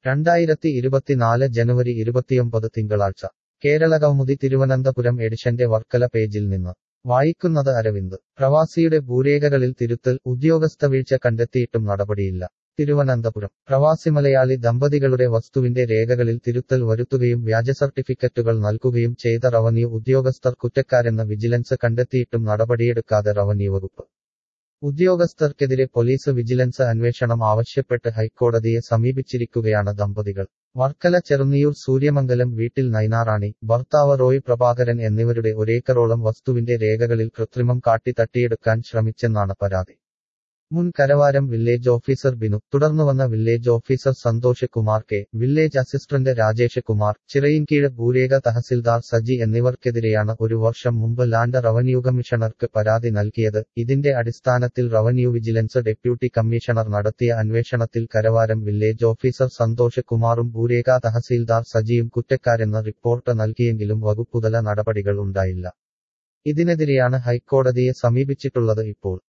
രണ്ടായിരത്തി ഇരുപത്തിനാല് ജനുവരി ഇരുപത്തിയൊമ്പത് തിങ്കളാഴ്ച കേരളകൗമുദി തിരുവനന്തപുരം എഡിഷന്റെ വർക്കല പേജിൽ നിന്ന് വായിക്കുന്നത് അരവിന്ദ് പ്രവാസിയുടെ ഭൂരേഖകളിൽ തിരുത്തൽ ഉദ്യോഗസ്ഥ വീഴ്ച കണ്ടെത്തിയിട്ടും നടപടിയില്ല തിരുവനന്തപുരം പ്രവാസി മലയാളി ദമ്പതികളുടെ വസ്തുവിന്റെ രേഖകളിൽ തിരുത്തൽ വരുത്തുകയും വ്യാജ സർട്ടിഫിക്കറ്റുകൾ നൽകുകയും ചെയ്ത റവന്യൂ ഉദ്യോഗസ്ഥർ കുറ്റക്കാരെന്ന് വിജിലൻസ് കണ്ടെത്തിയിട്ടും നടപടിയെടുക്കാതെ റവന്യൂ വകുപ്പ് ഉദ്യോഗസ്ഥർക്കെതിരെ പോലീസ് വിജിലൻസ് അന്വേഷണം ആവശ്യപ്പെട്ട് ഹൈക്കോടതിയെ സമീപിച്ചിരിക്കുകയാണ് ദമ്പതികൾ വർക്കല ചെറുന്നിയൂർ സൂര്യമംഗലം വീട്ടിൽ നൈനാറാണി ഭർത്താവ് റോയ് പ്രഭാകരൻ എന്നിവരുടെ ഒരേക്കറോളം വസ്തുവിന്റെ രേഖകളിൽ കൃത്രിമം കാട്ടി തട്ടിയെടുക്കാൻ ശ്രമിച്ചെന്നാണ് പരാതി മുൻ കരവാരം വില്ലേജ് ഓഫീസർ ബിനു തുടർന്നുവന്ന village officer Santhosh Kumar K village assistant Rajesh Kumar Chirayinkeezhu ഭൂരേഖ തഹസിൽദാർ സജി എന്നിവർക്കെതിരെയാണ് ഒരു വർഷം മുമ്പ് ലാൻഡ് റവന്യൂ കമ്മീഷണർക്ക് പരാതി നൽകിയത് ഇതിന്റെ അടിസ്ഥാനത്തിൽ റവന്യൂ വിജിലൻസ് ഡെപ്യൂട്ടി കമ്മീഷണർ നടത്തിയ അന്വേഷണത്തിൽ കരവാരം വില്ലേജ് ഓഫീസർ സന്തോഷ് കുമാറും ഭൂരേഖ തഹസീൽദാർ സജിയും കുറ്റക്കാരെന്ന് റിപ്പോർട്ട് നൽകിയെങ്കിലും വകുപ്പുതല നടപടികൾ ഉണ്ടായില്ല ഇതിനെതിരെയാണ് ഹൈക്കോടതിയെ സമീപിച്ചിട്ടുള്ളത് ഇപ്പോൾ